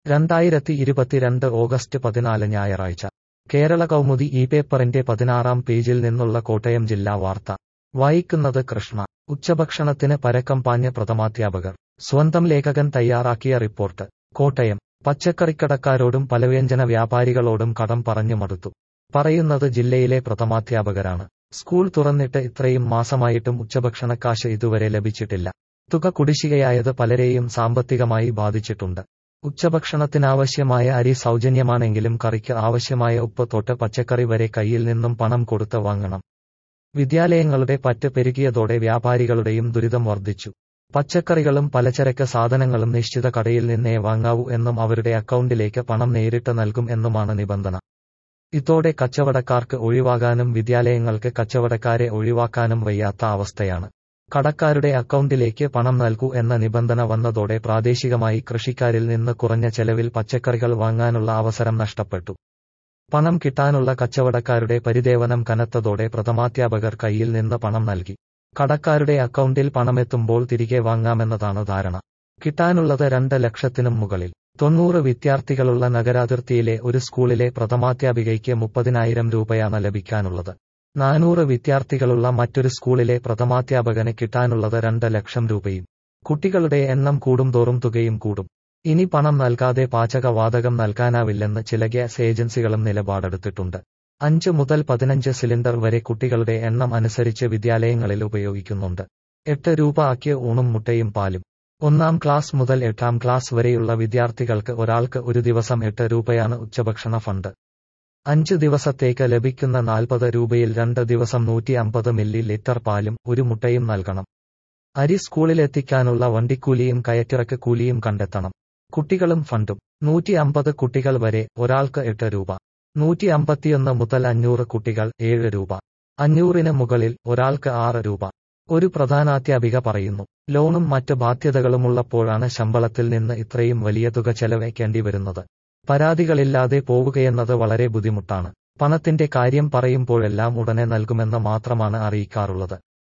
രണ്ടായിരത്തി ഇരുപത്തിരണ്ട് ഓഗസ്റ്റ് പതിനാല് ഞായറാഴ്ച കേരള കൗമുദി ഈ പേപ്പറിന്റെ പതിനാറാം പേജിൽ നിന്നുള്ള കോട്ടയം ജില്ലാ വാർത്ത വായിക്കുന്നത് കൃഷ്ണ ഉച്ചഭക്ഷണത്തിന് പരക്കം പാഞ്ഞ പ്രഥമാധ്യാപകർ സ്വന്തം ലേഖകൻ തയ്യാറാക്കിയ റിപ്പോർട്ട് കോട്ടയം പച്ചക്കറിക്കടക്കാരോടും പലവ്യഞ്ജന വ്യാപാരികളോടും കടം പറഞ്ഞു മടുത്തു പറയുന്നത് ജില്ലയിലെ പ്രഥമാധ്യാപകരാണ് സ്കൂൾ തുറന്നിട്ട് ഇത്രയും മാസമായിട്ടും ഉച്ചഭക്ഷണക്കാശ് ഇതുവരെ ലഭിച്ചിട്ടില്ല തുക കുടിശ്ശികയായത് പലരെയും സാമ്പത്തികമായി ബാധിച്ചിട്ടുണ്ട് ഉച്ചഭക്ഷണത്തിനാവശ്യമായ അരി സൗജന്യമാണെങ്കിലും കറിക്ക് ആവശ്യമായ ഉപ്പ് തൊട്ട് പച്ചക്കറി വരെ കയ്യിൽ നിന്നും പണം കൊടുത്ത് വാങ്ങണം വിദ്യാലയങ്ങളുടെ പറ്റ് പെരുകിയതോടെ വ്യാപാരികളുടെയും ദുരിതം വർദ്ധിച്ചു പച്ചക്കറികളും പലചരക്ക് സാധനങ്ങളും നിശ്ചിത കടയിൽ നിന്നേ വാങ്ങാവൂ എന്നും അവരുടെ അക്കൗണ്ടിലേക്ക് പണം നേരിട്ട് നൽകും എന്നുമാണ് നിബന്ധന ഇതോടെ കച്ചവടക്കാർക്ക് ഒഴിവാകാനും വിദ്യാലയങ്ങൾക്ക് കച്ചവടക്കാരെ ഒഴിവാക്കാനും വയ്യാത്ത അവസ്ഥയാണ് കടക്കാരുടെ അക്കൗണ്ടിലേക്ക് പണം നൽകൂ എന്ന നിബന്ധന വന്നതോടെ പ്രാദേശികമായി കൃഷിക്കാരിൽ നിന്ന് കുറഞ്ഞ ചെലവിൽ പച്ചക്കറികൾ വാങ്ങാനുള്ള അവസരം നഷ്ടപ്പെട്ടു പണം കിട്ടാനുള്ള കച്ചവടക്കാരുടെ പരിദേവനം കനത്തതോടെ പ്രഥമാധ്യാപകർ കയ്യിൽ നിന്ന് പണം നൽകി കടക്കാരുടെ അക്കൗണ്ടിൽ പണമെത്തുമ്പോൾ തിരികെ വാങ്ങാമെന്നതാണ് ധാരണ കിട്ടാനുള്ളത് രണ്ട് ലക്ഷത്തിനും മുകളിൽ തൊണ്ണൂറ് വിദ്യാർത്ഥികളുള്ള നഗരാതിർത്തിയിലെ ഒരു സ്കൂളിലെ പ്രഥമാധ്യാപികയ്ക്ക് മുപ്പതിനായിരം രൂപയാണ് ലഭിക്കാനുള്ളത് നാനൂറ് വിദ്യാർത്ഥികളുള്ള മറ്റൊരു സ്കൂളിലെ പ്രഥമാധ്യാപകന് കിട്ടാനുള്ളത് രണ്ട് ലക്ഷം രൂപയും കുട്ടികളുടെ എണ്ണം കൂടുംതോറും തുകയും കൂടും ഇനി പണം നൽകാതെ പാചകവാതകം നൽകാനാവില്ലെന്ന് ചില ഗ്യാസ് ഏജൻസികളും നിലപാടെടുത്തിട്ടുണ്ട് അഞ്ച് മുതൽ പതിനഞ്ച് സിലിണ്ടർ വരെ കുട്ടികളുടെ എണ്ണം അനുസരിച്ച് വിദ്യാലയങ്ങളിൽ ഉപയോഗിക്കുന്നുണ്ട് എട്ട് രൂപ ആക്കിയ ഊണും മുട്ടയും പാലും ഒന്നാം ക്ലാസ് മുതൽ എട്ടാം ക്ലാസ് വരെയുള്ള വിദ്യാർത്ഥികൾക്ക് ഒരാൾക്ക് ഒരു ദിവസം എട്ട് രൂപയാണ് ഉച്ചഭക്ഷണ ഫണ്ട് അഞ്ച് ദിവസത്തേക്ക് ലഭിക്കുന്ന നാൽപ്പത് രൂപയിൽ രണ്ട് ദിവസം നൂറ്റി അമ്പത് മില്ലി ലിറ്റർ പാലും ഒരു മുട്ടയും നൽകണം അരി സ്കൂളിലെത്തിക്കാനുള്ള വണ്ടിക്കൂലിയും കയറ്റിറക്ക് കൂലിയും കണ്ടെത്തണം കുട്ടികളും ഫണ്ടും നൂറ്റി അമ്പത് കുട്ടികൾ വരെ ഒരാൾക്ക് എട്ട് രൂപ നൂറ്റി അമ്പത്തിയൊന്ന് മുതൽ അഞ്ഞൂറ് കുട്ടികൾ ഏഴ് രൂപ അഞ്ഞൂറിന് മുകളിൽ ഒരാൾക്ക് ആറ് രൂപ ഒരു പ്രധാനാധ്യാപിക പറയുന്നു ലോണും മറ്റ് ബാധ്യതകളുമുള്ളപ്പോഴാണ് ശമ്പളത്തിൽ നിന്ന് ഇത്രയും വലിയ തുക ചെലവഴിക്കേണ്ടി വരുന്നത് പരാതികളില്ലാതെ പോവുകയെന്നത് വളരെ ബുദ്ധിമുട്ടാണ് പണത്തിന്റെ കാര്യം പറയുമ്പോഴെല്ലാം ഉടനെ നൽകുമെന്ന് മാത്രമാണ് അറിയിക്കാറുള്ളത്